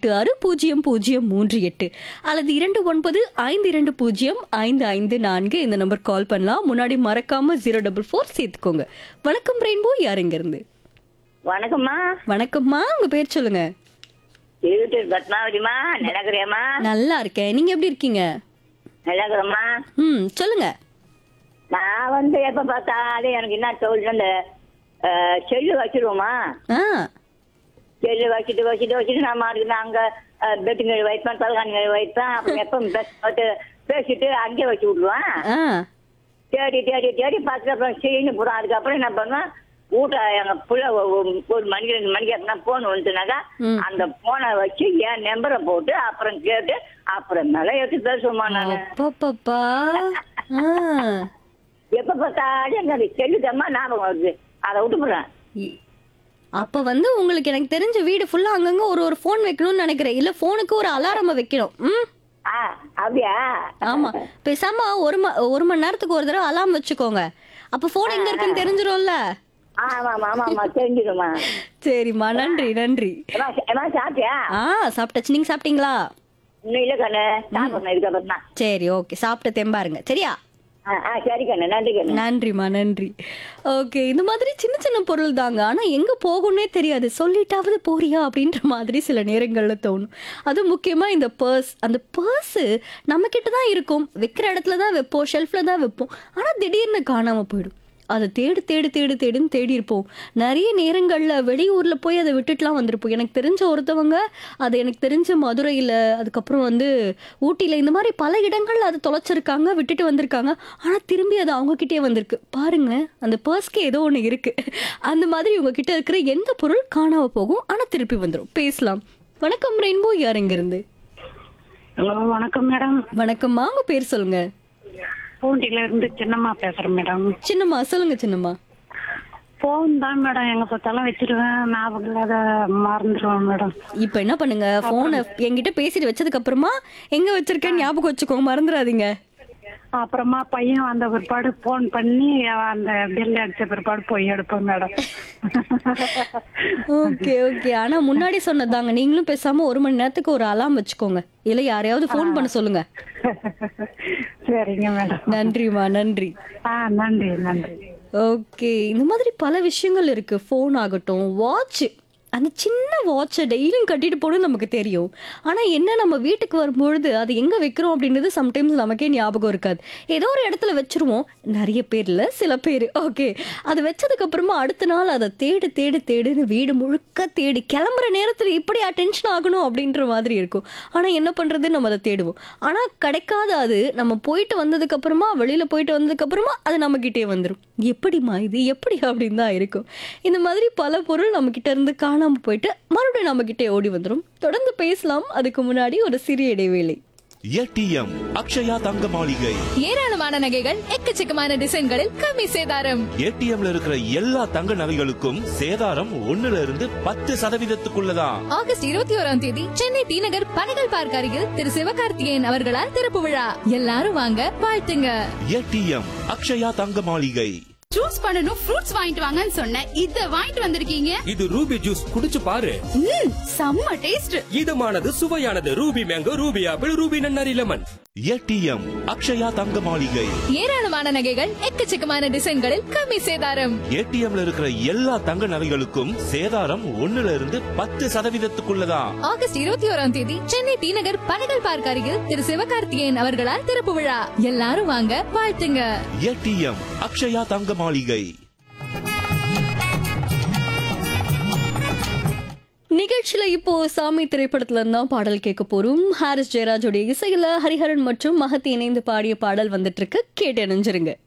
எட்டு ஆறு பூஜ்ஜியம் பூஜ்ஜியம் மூன்று எட்டு அல்லது இரண்டு ஒன்பது ஐந்து இரண்டு பூஜ்ஜியம் ஐந்து ஐந்து நான்கு இந்த நம்பர் கால் பண்ணலாம் முன்னாடி மறக்காம ஜீரோ டபுள் ஃபோர் சேர்த்துக்கோங்க வணக்கம் ரெயின்போ யாருங்க இருந்து வணக்கம்மா வணக்கம்மா உங்க பேர் சொல்லுங்க திருவிட்டூர் பத்மாவதிமா நிலக்கிறியம்மா நல்லா இருக்கேன் நீங்க எப்படி இருக்கீங்க நிலக்கிறம்மா ம் சொல்லுங்க நான் வந்து எப்ப பார்த்தாலும் எனக்கு என்ன தோல் அந்த அஹ், செல்லு வச்சிருவோமா ஆ செல்லு வச்சுட்டு வச்சுட்டு வச்சுட்டு நான் மாட்டுக்கு நான் அங்க பெட்டுங்கள் வைப்பேன் தலகாணிகள் வைப்பேன் அப்புறம் எப்போ பார்த்து பேசிட்டு அங்கேயே வச்சு விடுவேன் ஆ தேடி தேடி தேடி பார்த்துட்டு அப்புறம் சரின்னு போகிறோம் அதுக்கப்புறம் என்ன பண்ணுவேன் வீட்டை எங்க புள்ள ஒ- ஒ- ஒரு மணிக்கு ரெண்டு மணிக்கு எப்படின்னா போன் வந்துச்சுனாக்கா ம். அந்த போனை வச்சு என் நம்பரை போட்டு அப்புறம் கேட்டு அப்புறம் மேல எடுத்து பேசுவோமா நானு அப்பப்பப்பா ஆ எப்ப பார்த்தாலும் எனக்கு அது செல்லுதம்மா ஞாபகம் வருது அதை விட்டுப்புறேன் இ- அப்ப வந்து உங்களுக்கு எனக்கு தெரிஞ்ச வீடு ஃபுல்லா அங்கங்க ஒரு ஒரு ஃபோன் வைக்கணும்னு நினைக்கிறேன் இல்ல ஃபோனுக்கு ஒரு அலாரம் வைக்கணும் ம் ஆ அப்படியா ஆமா பேசாம ஒரு ம ஒரு மணி நேரத்துக்கு ஒரு தடவை அலாம் வச்சுக்கோங்க அப்ப போன் எங்க இருக்குன்னு தெரிஞ்சிரும்ல ஆமா ஆமா ஆமா ஆமா தெரிஞ்சிடுமா சரிம்மா நன்றி நன்றி ஏமா சாப்பிட்டியா ஆ சாப்பிட்டாச்சு நீங்க சாப்பிட்டீங்களா இன்னும் இல்ல கண்ணு சாப்பிடணும் இதுக்கப்புறம் தான் சரி ஓகே சாப்பிட்டு தெம்பாருங்க சரியா ஆ ஆ சரி கண்ணு நன்றி கண்ணு நன்றிம்மா நன்றி ஓகே இந்த மாதிரி சின்ன சின்ன பொருள் தாங்க ஆனா எங்க போகும்னே தெரியாது சொல்லிட்டாவது போறியா அப்படின்ற மாதிரி சில நேரங்கள்ல தோணும் அது முக்கியமா இந்த பர்ஸ் அந்த பர்ஸ் நம்ம கிட்ட தான் இருக்கும் வைக்கிற இடத்துல தான் வைப்போம் ஷெல்ஃப்ல தான் வைப்போம் ஆனா திடீர்னு காணாம போயிடும் அதை தேடு தேடு தேடு தேடுன்னு தேடி இருப்போம் நிறைய நேரங்களில் வெளியூரில் போய் அதை விட்டுட்டுலாம் வந்திருப்போம் எனக்கு தெரிஞ்ச ஒருத்தவங்க அது எனக்கு தெரிஞ்ச மதுரையில் அதுக்கப்புறம் வந்து ஊட்டியில் இந்த மாதிரி பல இடங்கள்ல அது தொலைச்சிருக்காங்க விட்டுட்டு வந்திருக்காங்க ஆனால் திரும்பி அது அவங்கக்கிட்டே வந்திருக்கு பாருங்க அந்த பர்ஸ்க்கு ஏதோ ஒன்று இருக்கு அந்த மாதிரி உங்ககிட்ட இருக்கிற எந்த பொருள் காணாம போகும் ஆனால் திருப்பி வந்துடும் பேசலாம் வணக்கம் ரெயின்போ யார் இருந்து ஹலோ வணக்கம் மேடம் வணக்கம்மா உங்க பேர் சொல்லுங்க பூண்டில இருந்து சின்னம்மா பேசுறேன் மேடம் சின்னம்மா சொல்லுங்க சின்னம்மா போன் தான் மேடம் எங்க பார்த்தாலும் வச்சிருவேன் ஞாபகம் இல்லாத மறந்துடுவேன் மேடம் இப்போ என்ன பண்ணுங்க போனை என்கிட்ட பேசிட்டு வச்சதுக்கு அப்புறமா எங்க வச்சிருக்கேன்னு ஞாபகம் வச்சுக்கோங்க மறந்துடாதீங்க அப்புறமா பையன் வந்த பிற்பாடு போன் பண்ணி அந்த பில் அடிச்ச பிற்பாடு போய் எடுப்பேன் மேடம் ஓகே ஓகே ஆனா முன்னாடி சொன்னதாங்க நீங்களும் பேசாம ஒரு மணி நேரத்துக்கு ஒரு அலாம் வச்சுக்கோங்க இல்ல யாரையாவது ஃபோன் பண்ண சொல்லுங்க சரிங்க மேடம் நன்றிம்மா நன்றி ஆ நன்றி நன்றி ஓகே இந்த மாதிரி பல விஷயங்கள் இருக்கு ஃபோன் ஆகட்டும் வாட்ச் அந்த சின்ன வாட்சை டெய்லியும் கட்டிட்டு போகணும் நமக்கு தெரியும் ஆனால் என்ன நம்ம வீட்டுக்கு வரும்பொழுது அது எங்கே வைக்கிறோம் அப்படின்றது சம்டைம்ஸ் நமக்கே ஞாபகம் இருக்காது ஏதோ ஒரு இடத்துல வச்சிருவோம் நிறைய பேர்ல சில பேர் ஓகே அது வச்சதுக்கு அப்புறமா அடுத்த நாள் அதை தேடு தேடு தேடுன்னு வீடு முழுக்க தேடி கிளம்புற நேரத்தில் இப்படி அட்டென்ஷன் ஆகணும் அப்படின்ற மாதிரி இருக்கும் ஆனால் என்ன பண்ணுறது நம்ம அதை தேடுவோம் ஆனால் கிடைக்காத அது நம்ம போயிட்டு வந்ததுக்கு அப்புறமா வெளியில் போயிட்டு வந்ததுக்கு அப்புறமா அது நம்மக்கிட்டே வந்துடும் எப்படிம்மா இது எப்படி அப்படின்னு தான் இருக்கும் இந்த மாதிரி பல பொருள் நம்ம கிட்ட இருந்து காணாம போயிட்டு மறுபடியும் நம்ம கிட்டே ஓடி வந்துடும் தொடர்ந்து பேசலாம் அதுக்கு முன்னாடி ஒரு சிறிய இடைவேளை ஏடிஎம் அக்ஷயா தங்க மாளிகை ஏராளமான நகைகள் எக்கச்சக்கமான டிசைன்களில் கம்மி சேதாரம் ஏடிஎம்ல இருக்கிற எல்லா தங்க நகைகளுக்கும் சேதாரம் ஒண்ணுல இருந்து பத்து சதவீதத்துக்குள்ளதான் ஆகஸ்ட் இருபத்தி ஓராம் தேதி சென்னை டி நகர் பனைகள் பார்க் அருகில் திரு சிவகார்த்திகேயன் அவர்களால் திறப்பு விழா எல்லாரும் வாங்க வாழ்த்துங்க ஏடிஎம் அக்ஷயா தங்க மாளிகை ஜூஸ் பண்ணனும் ஃப்ரூட்ஸ் வாங்கிட்டு வாங்கன்னு சொன்னேன் இத வாங்கிட்டு வந்திருக்கீங்க இது ரூபி ஜூஸ் குடிச்சு பாரு ம் செம்ம டேஸ்ட் இதமானது சுவையானது Ruby mango Ruby apple Ruby நன்னாரி லெமன் ஏடிஎம் அக்ஷயா தங்க மாளிகை ஏராளமான நகைகள் எக்கச்சக்கமான டிசைன்களில் கம்மி சேதாரம் ஏடிஎம்ல இருக்கிற எல்லா தங்க நகைகளுக்கும் சேதாரம் ஒண்ணுல இருந்து பத்து சதவீதத்துக்குள்ளதான் ஆகஸ்ட் இருபத்தி ஓராம் தேதி சென்னை டி நகர் பனைகள் பார்க் அருகில் திரு சிவகார்த்திகேயன் அவர்களால் திறப்பு விழா எல்லாரும் வாங்க வாழ்த்துங்க ஏடிஎம் அக்ஷயா தங்க மாளிகை நிகழ்ச்சியில இப்போ சாமி திரைப்படத்துல இருந்தா பாடல் கேட்க போறோம் ஹாரிஸ் ஜெயராஜோடைய இசையில ஹரிஹரன் மற்றும் மகத்தி இணைந்து பாடிய பாடல் வந்துட்டு இருக்கு கேட்டு இணைஞ்சிருங்க